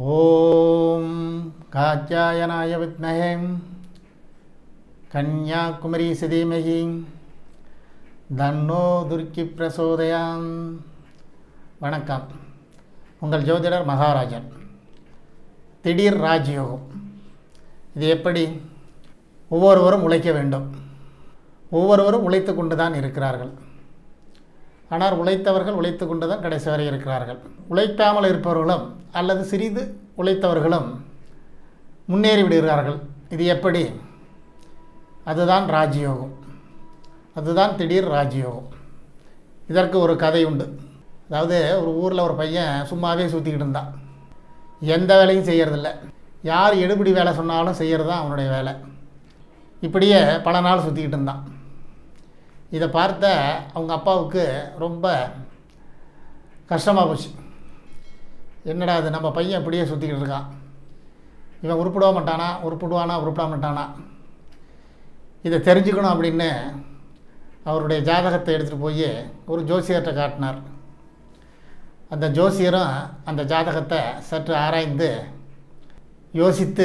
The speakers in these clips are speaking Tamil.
ஓம் காத்தியாயனாய வித்மஹே கன்யாகுமரி சிதீமகி தன்னோ துர்க்கி பிரசோதயாம் வணக்கம் உங்கள் ஜோதிடர் மகாராஜன் திடீர் ராஜயோகம் இது எப்படி ஒவ்வொருவரும் உழைக்க வேண்டும் ஒவ்வொருவரும் உழைத்து கொண்டு தான் இருக்கிறார்கள் ஆனால் உழைத்தவர்கள் உழைத்து கொண்டு தான் கடைசி வரை இருக்கிறார்கள் உழைக்காமல் இருப்பவர்களும் அல்லது சிறிது உழைத்தவர்களும் முன்னேறி விடுகிறார்கள் இது எப்படி அதுதான் ராஜயோகம் அதுதான் திடீர் ராஜயோகம் இதற்கு ஒரு கதை உண்டு அதாவது ஒரு ஊரில் ஒரு பையன் சும்மாவே சுற்றிக்கிட்டு இருந்தான் எந்த வேலையும் செய்யறதில்ல யார் எடுபிடி வேலை சொன்னாலும் செய்கிறது தான் அவனுடைய வேலை இப்படியே பல நாள் சுற்றிக்கிட்டு இருந்தான் இதை பார்த்த அவங்க அப்பாவுக்கு ரொம்ப கஷ்டமாக போச்சு என்னடா அது நம்ம பையன் இப்படியே சுற்றிக்கிட்டு இருக்கான் இவன் உருப்பிட மாட்டானா உருப்பிடுவானா உருப்பிட மாட்டானா இதை தெரிஞ்சுக்கணும் அப்படின்னு அவருடைய ஜாதகத்தை எடுத்துகிட்டு போய் ஒரு ஜோசியர்கிட்ட காட்டினார் அந்த ஜோசியரும் அந்த ஜாதகத்தை சற்று ஆராய்ந்து யோசித்து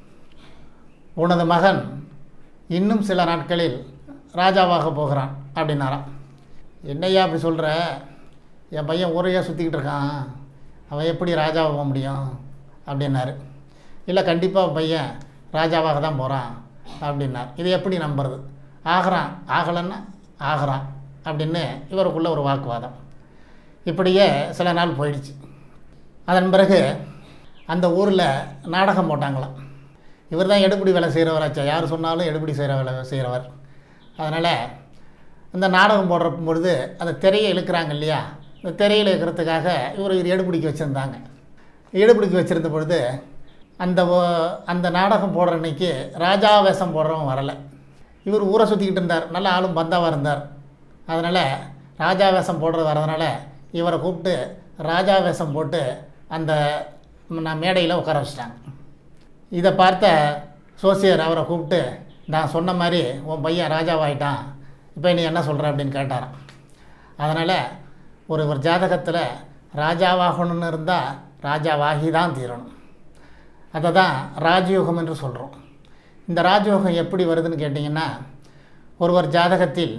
உனது மகன் இன்னும் சில நாட்களில் ராஜாவாக போகிறான் அப்படின்னாராம் என்னையா அப்படி சொல்கிற என் பையன் ஊரையாக சுற்றிக்கிட்டு இருக்கான் அவன் எப்படி ராஜாவாக முடியும் அப்படின்னாரு இல்லை கண்டிப்பாக பையன் ராஜாவாக தான் போகிறான் அப்படின்னார் இது எப்படி நம்புறது ஆகிறான் ஆகலைன்னா ஆகிறான் அப்படின்னு இவருக்குள்ள ஒரு வாக்குவாதம் இப்படியே சில நாள் போயிடுச்சு அதன் பிறகு அந்த ஊரில் நாடகம் போட்டாங்களாம் இவர் தான் எடுபடி வேலை செய்கிறவராச்சா யார் சொன்னாலும் எடுபடி செய்கிற வேலை செய்கிறவர் அதனால் இந்த நாடகம் போடுற பொழுது அந்த திரையை இழுக்கிறாங்க இல்லையா இந்த திரையில் இருக்கிறதுக்காக இவர் ஒரு எடுபிடிக்க வச்சுருந்தாங்க எடுபிடிக்க வச்சுருந்த பொழுது அந்த ஓ- அந்த நாடகம் போடுற அன்னைக்கு ராஜா வேஷம் போடுறவன் வரலை இவர் ஊரை சுற்றிக்கிட்டு இருந்தார் நல்ல ஆளும் பந்தாவாக இருந்தார் அதனால் ராஜா வேஷம் போடுறது வரதுனால இவரை கூப்பிட்டு ராஜா வேஷம் போட்டு அந்த நான் மேடையில் உட்கார வச்சிட்டாங்க இதை பார்த்த சோசியர் அவரை கூப்பிட்டு நான் சொன்ன மாதிரி உன் பையன் ராஜாவாயிட்டான் இப்போ நீ என்ன சொல்கிற அப்படின்னு கேட்டாராம் அதனால் ஒரு ஒரு ஜாதகத்தில் ராஜாவாகணும்னு இருந்தால் ராஜாவாகி தான் தீரணும் அதை தான் ராஜயோகம் என்று சொல்கிறோம் இந்த ராஜயோகம் எப்படி வருதுன்னு கேட்டிங்கன்னா ஒருவர் ஜாதகத்தில்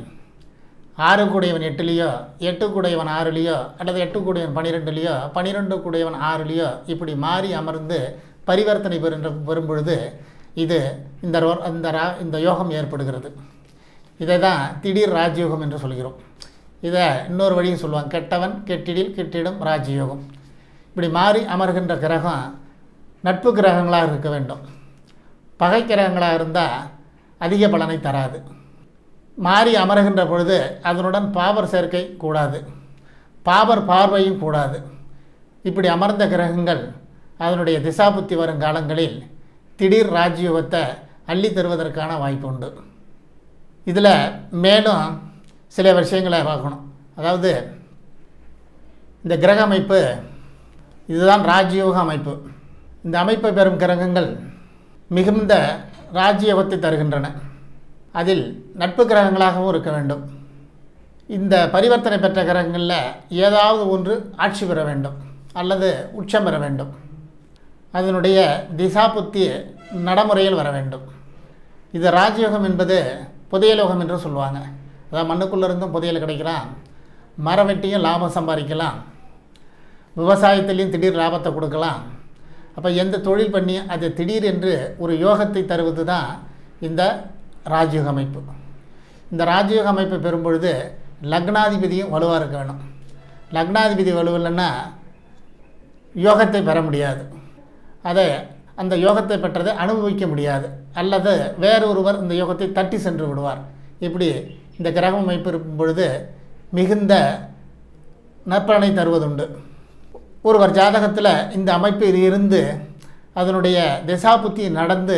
ஆறு கூடையவன் எட்டுலேயோ எட்டு கூடையவன் ஆறுலேயோ அல்லது எட்டு கூடையவன் பன்னிரெண்டுலேயோ பன்னிரெண்டு கூடையவன் ஆறுலேயோ இப்படி மாறி அமர்ந்து பரிவர்த்தனை பெறுன்ற பெறும் பொழுது இது இந்த ரோ- இந்த ரா இந்த யோகம் ஏற்படுகிறது இதை தான் திடீர் ராஜயோகம் என்று சொல்கிறோம் இதை இன்னொரு வழியும் சொல்லுவாங்க கெட்டவன் கெட்டிடில் கெட்டிடும் ராஜயோகம் இப்படி மாறி அமர்கின்ற கிரகம் நட்பு கிரகங்களாக இருக்க வேண்டும் பகை கிரகங்களாக இருந்தால் அதிக பலனை தராது மாறி அமருகின்ற பொழுது அதனுடன் பாபர் சேர்க்கை கூடாது பாபர் பார்வையும் கூடாது இப்படி அமர்ந்த கிரகங்கள் அதனுடைய திசாபுத்தி வரும் காலங்களில் திடீர் ராஜயோகத்தை அள்ளி தருவதற்கான வாய்ப்பு உண்டு இதில் மேலும் சில விஷயங்களை பார்க்கணும் அதாவது இந்த கிரக அமைப்பு இதுதான் ராஜயோக அமைப்பு இந்த அமைப்பை பெறும் கிரகங்கள் மிகுந்த ராஜயோகத்தை தருகின்றன அதில் நட்பு கிரகங்களாகவும் இருக்க வேண்டும் இந்த பரிவர்த்தனை பெற்ற கிரகங்களில் ஏதாவது ஒன்று ஆட்சி பெற வேண்டும் அல்லது உச்சம் பெற வேண்டும் அதனுடைய திசாபுத்தி நடைமுறையில் வர வேண்டும் இது ராஜயோகம் என்பது புதையலோகம் என்று சொல்லுவாங்க அதாவது மண்ணுக்குள்ளே இருந்தும் புதையல் கிடைக்கலாம் மரம் வெட்டியும் லாபம் சம்பாதிக்கலாம் விவசாயத்திலையும் திடீர் லாபத்தை கொடுக்கலாம் அப்போ எந்த தொழில் பண்ணி அது திடீர் என்று ஒரு யோகத்தை தருவது தான் இந்த ராஜயோக அமைப்பு இந்த ராஜயோக அமைப்பை பெறும்பொழுது லக்னாதிபதியும் வலுவாக இருக்க வேணும் லக்னாதிபதி வலுவில்லைன்னா யோகத்தை பெற முடியாது அதை அந்த யோகத்தை பெற்றதை அனுபவிக்க முடியாது அல்லது வேறொருவர் இந்த யோகத்தை தட்டி சென்று விடுவார் இப்படி இந்த கிரக அமைப்பு இருக்கும் பொழுது மிகுந்த நற்பலனை தருவதுண்டு ஒருவர் ஜாதகத்தில் இந்த அமைப்பு இருந்து அதனுடைய திசாபுத்தி நடந்து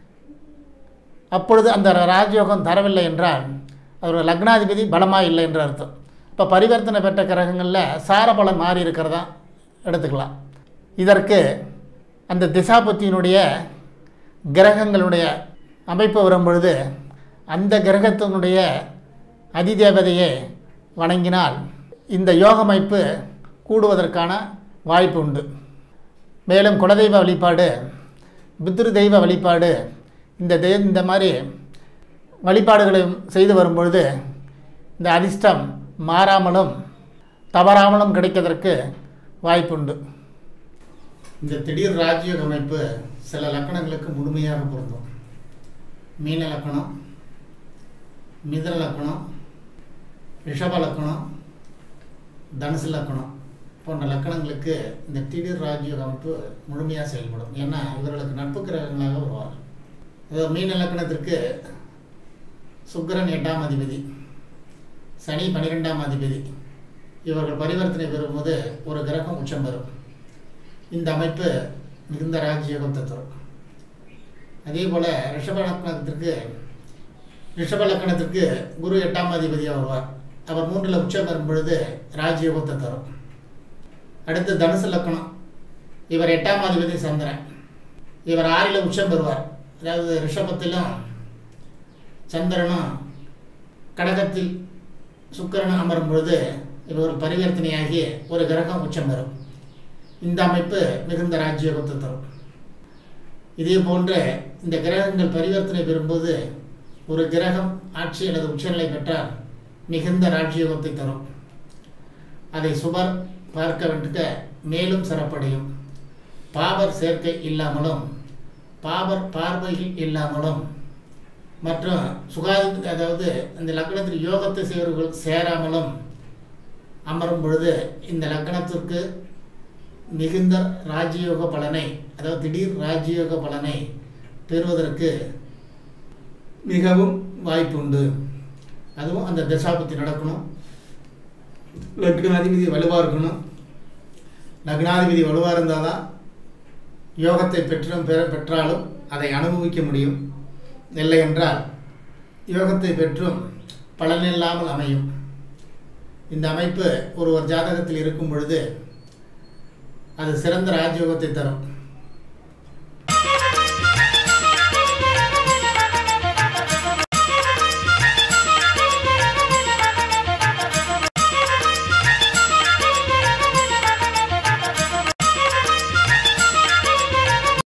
அப்பொழுது அந்த ராஜயோகம் தரவில்லை என்றால் அதோட லக்னாதிபதி பலமாக இல்லை என்று அர்த்தம் இப்போ பரிவர்த்தனை பெற்ற கிரகங்களில் சாரபலம் மாறி இருக்கிறதா எடுத்துக்கலாம் இதற்கு அந்த திசாபுத்தியினுடைய கிரகங்களுடைய அமைப்பு வரும் பொழுது அந்த கிரகத்தினுடைய அதிதேவதையை வணங்கினால் இந்த யோக அமைப்பு கூடுவதற்கான வாய்ப்பு உண்டு மேலும் குலதெய்வ வழிபாடு பித்ரு தெய்வ வழிபாடு இந்த தெய் இந்த மாதிரி வழிபாடுகளை செய்து வரும்பொழுது இந்த அதிர்ஷ்டம் மாறாமலும் தவறாமலும் கிடைப்பதற்கு வாய்ப்புண்டு இந்த திடீர் ராஜ்யோக அமைப்பு சில லக்கணங்களுக்கு முழுமையாக பொருந்தும் மீன லக்கணம் மிதன லக்கணம் ரிஷப லக்கணம் தனுசு லக்கணம் போன்ற லக்கணங்களுக்கு இந்த திடீர் ராஜ்யோக அமைப்பு முழுமையாக செயல்படும் ஏன்னா இவர்களுக்கு நட்பு கிரகங்களாக வருவார்கள் அதாவது மீன லக்கணத்திற்கு சுக்கிரன் எட்டாம் அதிபதி சனி பன்னிரெண்டாம் அதிபதி இவர்கள் பரிவர்த்தனை பெறும்போது ஒரு கிரகம் உச்சம் பெறும் இந்த அமைப்பு மிகுந்த ராஜ்யோகத்தை தரும் அதே போல் ரிஷப லக்கணத்திற்கு ரிஷப லக்கணத்திற்கு குரு எட்டாம் அதிபதியாக வருவார் அவர் மூன்றில் உச்சம் பெறும் பொழுது ராஜ்யோகத்தை தரும் அடுத்து தனுசு லக்கணம் இவர் எட்டாம் அதிபதி சந்திரன் இவர் ஆறில் உச்சம் பெறுவார் அதாவது ரிஷபத்திலும் சந்திரனும் கடகத்தில் சுக்கிரனும் அமரும் பொழுது இவர் ஒரு பரிவர்த்தனையாகி ஒரு கிரகம் உச்சம் பெறும் இந்த அமைப்பு மிகுந்த ராஜ்யோகத்தை தரும் இதே போன்று இந்த கிரகங்கள் பரிவர்த்தனை பெறும்போது ஒரு கிரகம் ஆட்சி அல்லது உச்சநிலை பெற்றால் மிகுந்த ராஜ்யோகத்தை தரும் அதை சுபர் பார்க்க வேண்டிய மேலும் சிறப்படையும் பாபர் சேர்க்கை இல்லாமலும் பாபர் பார்வையில் இல்லாமலும் மற்றும் சுகாதி அதாவது இந்த லக்கணத்தில் யோகத்தை செய்வர்கள் சேராமலும் அமரும் பொழுது இந்த லக்கணத்திற்கு மிகுந்த ராஜயோக பலனை அதாவது திடீர் ராஜயோக பலனை பெறுவதற்கு மிகவும் வாய்ப்பு உண்டு அதுவும் அந்த தசாபத்தி நடக்கணும் லக்னாதிபதி வலுவாக இருக்கணும் லக்னாதிபதி வலுவாக இருந்தால் தான் யோகத்தை பெற்றும் பெற பெற்றாலும் அதை அனுபவிக்க முடியும் இல்லை என்றால் யோகத்தை பெற்றும் பலனில்லாமல் அமையும் இந்த அமைப்பு ஒரு ஒரு ஜாதகத்தில் இருக்கும் பொழுது அது சிறந்த ராஜயோகத்தை தரும்